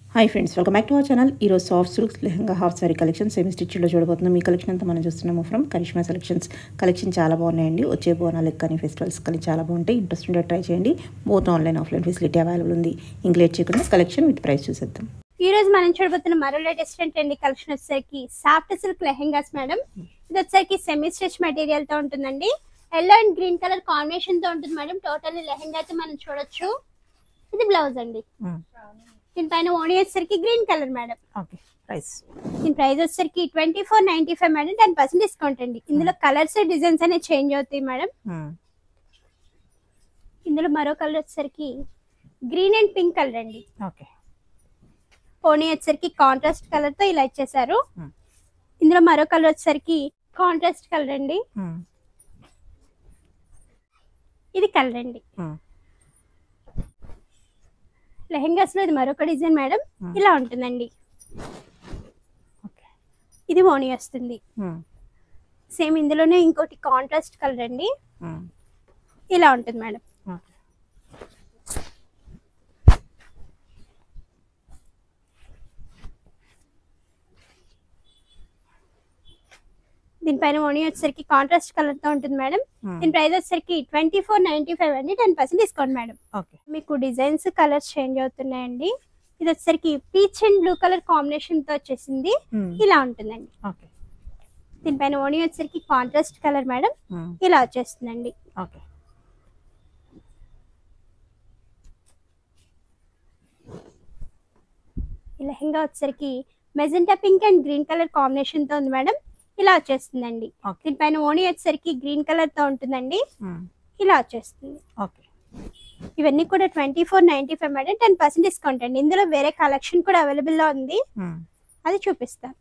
Hi friends welcome back to our channel ఈరోజు soft silks lehenga half sari collection semi స్టిచ్లో చూడబోతున్నాం ఈ కలెక్షన్ అంతా మనం చూస్తున్నాము ఫ్రమ్ కరిష్మా సెలెక్షన్స్ కలెక్షన్ చాలా బాగున్నాయండి వచ్చే బోనాలకు కానీ ఫెస్టివల్స్ కానీ చాలా బాగుంటాయి ఇంట్రెస్ట్ ఉంటే ట్రై చేయండి both online offline facility available ఉంది ఇంగ్లీష్ చేయకుండా కలెక్షన్ విత్ ప్రైస్ చూసేద్దాం ఈ రోజు మనం చూడబోతున్న మరో లేటెస్ట్ ట్రెండీ కలెక్షన్ వచ్చేసరికి సాఫ్ట్ సిల్క్ లెహెంగాస్ మేడం ఇది వచ్చేసరికి సెమీ స్టిచ్ మెటీరియల్ తో ఉంటుందండి yellow and green colour combination తో ఉంటుంది మేడం టోటల్ లెహెంగా అయితే మనం చూడొచ్చు ఇది బ్లౌజ్ అండి దీనిపైన ఓణి వచ్చేసరికి green colour madam okay price దీని ప్రైస్ వచ్చేసరికి twenty four ninety five madam ten percent discount అండి ఇందులో కలర్స్ డిజైన్స్ అనేవి చేంజ్ అవుతాయి మేడం ఇందులో మరో కలర్ వచ్చేసరికి గ్రీన్ అండ్ పింక్ కలర్ అండి ఓకే పోనీ వచ్చేసరికి కాంట్రాస్ట్ కలర్ తో ఇలా ఇచ్చేసారు Hmm. ఇందులో మరో కలర్ వచ్చేసరికి కాంట్రాస్ట్ కలర్ అండి ఇది కలర్ అండి లెహెంగాస్ లో ఇది మరొక డిజైన్ మేడం Hmm. ఇలా ఉంటుందండి ఓకే ఇది ఓణి వస్తుంది సేమ్ ఇందులోనే ఇంకోటి కాంట్రాస్ట్ కలర్ అండి ఇలా ఉంటుంది మేడం ఓకే దీనిపైన ఓణి వచ్చేసరికి కాంట్రాస్ట్ కలర్ తో ఉంటుంది మేడం దీని ప్రైస్ వచ్చేసరికి ట్వంటీ ఫోర్ నైన్టీ ఫైవ్ అండి ten percent discount madam okay మీకు డిజైన్స్ కలర్స్ చేంజ్ అవుతున్నాయండి ఇది వచ్చేసరికి peach and blue colour combination తో వచ్చేసింది ఇలా ఉంటుందండి ఓకే దీనిపైన ఓణి వచ్చేసరికి కాంట్రాస్ట్ కలర్ మేడం ఇలా వచ్చేస్తుందండి ఓకే ఈ లెహంగా వచ్చేసరికి magenta pink and green colour combination తో ఉంది మేడం ఇలా వచ్చేస్తుందండి ఓకే దీనిపైన ఓణి వచ్చేసరికి గ్రీన్ కలర్ తో ఉంటుందండి ఇలా వచ్చేస్తుంది ఓకే ఇవన్నీ కూడా twenty four ninety five madam ten percent discount అండి ఇందులో వేరే కలెక్షన్ కూడా అవైలబుల్ లో ఉంది అది చూపిస్తాను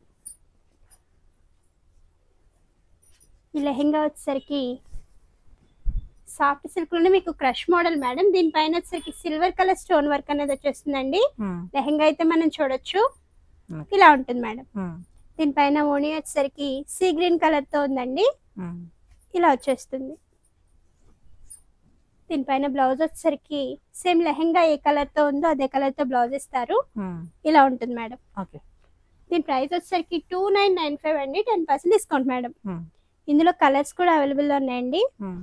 ఈ లెహెంగా వచ్చేసరికి సాఫ్ట్ సిల్క్ లోనే మీకు క్రష్ మోడల్ మేడం దీనిపైన వచ్చేసరికి సిల్వర్ కలర్ స్టోన్ వర్క్ అనేది వచ్చేస్తుందండి లెహెంగా అయితే మనం చూడొచ్చు ఇలా ఉంటుంది మేడం దీనిపైన ఓణి వచ్చేసరికి సీ గ్రీన్ కలర్ తో ఉందండి ఇలా వచ్చేస్తుంది దీనిపైన బ్లౌజ్ వచ్చేసరికి సేమ్ లెహెంగా ఏ కలర్ తో ఉందో అదే కలర్ తో బ్లౌజ్ ఇస్తారు ఇలా ఉంటుంది మేడం ఓకే దీని ప్రైస్ వచ్చేసరికి టూ నైన్ నైన్ ఫైవ్ అండి టెన్ పర్సెంట్ డిస్కౌంట్ మేడం ఇందులో కలర్స్ కూడా అవైలబుల్ ఉన్నాయండి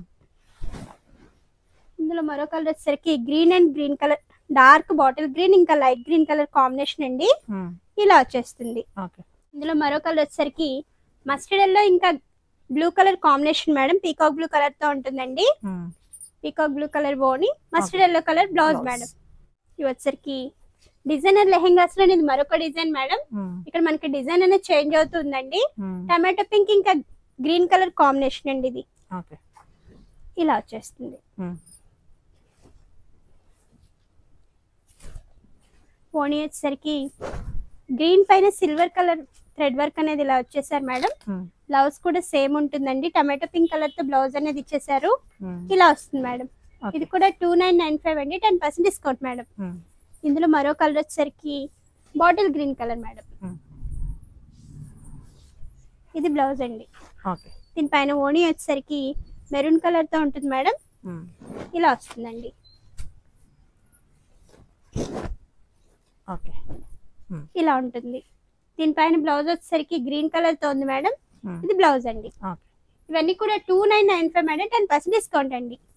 ఇందులో మరో కలర్ వచ్చేసరికి green and green colour dark bottle green ఇంకా లైట్ గ్రీన్ కలర్ కాంబినేషన్ అండి ఇలా వచ్చేస్తుంది ఓకే ఇందులో మరో కలర్ వచ్చేసరికి మస్టర్డ్ ఎల్లో ఇంకా blue colour combination madam peacock blue colour తో ఉంటుందండి పీకాక్ బ్లూ కలర్ బోని mustard yellow colour blouse Blouse. Madam ఇవి వచ్చరికి డిజైనర్ లెహెంగాస్ లో ఇది మరొక డిజైన్ మేడం ఇక్కడ మనకి డిజైన్ అనేది చేంజ్ అవుతుందండి టమాటో పింక్ ఇంకా గ్రీన్ కలర్ కాంబినేషన్ అండి ఇది ఓకే ఇలా వచ్చేస్తుంది పోనీ వచ్చేసరికి గ్రీన్ పైన సిల్వర్ కలర్ థ్రెడ్ వర్క్ అనేది ఇలా వచ్చేసారు మేడం బ్లౌజ్ కూడా సేమ్ ఉంటుందండి టమాటో పింక్ కలర్ తో బ్లౌజ్ అనేది ఇచ్చేసారు ఇలా వస్తుంది మేడం ఇది కూడా టూ నైన్ నైన్ ఫైవ్ అండి టెన్ పర్సెంట్ డిస్కౌంట్ మేడం ఇందులో మరో కలర్ వచ్చేసరికి బాటిల్ గ్రీన్ కలర్ మేడం ఇది బ్లౌజ్ అండి ఓకే దీనిపైన ఓణి వచ్చేసరికి మెరూన్ కలర్ తో ఉంటుంది మేడం ఇలా వస్తుందండి ఓకే ఇలా ఉంటుంది దీనిపైన బ్లౌజ్ వచ్చేసరికి గ్రీన్ కలర్ తో ఉంది మేడం ఇది బ్లౌజ్ అండి ఓకే ఇవన్నీ కూడా two nine nine five madam ten percent discount అండి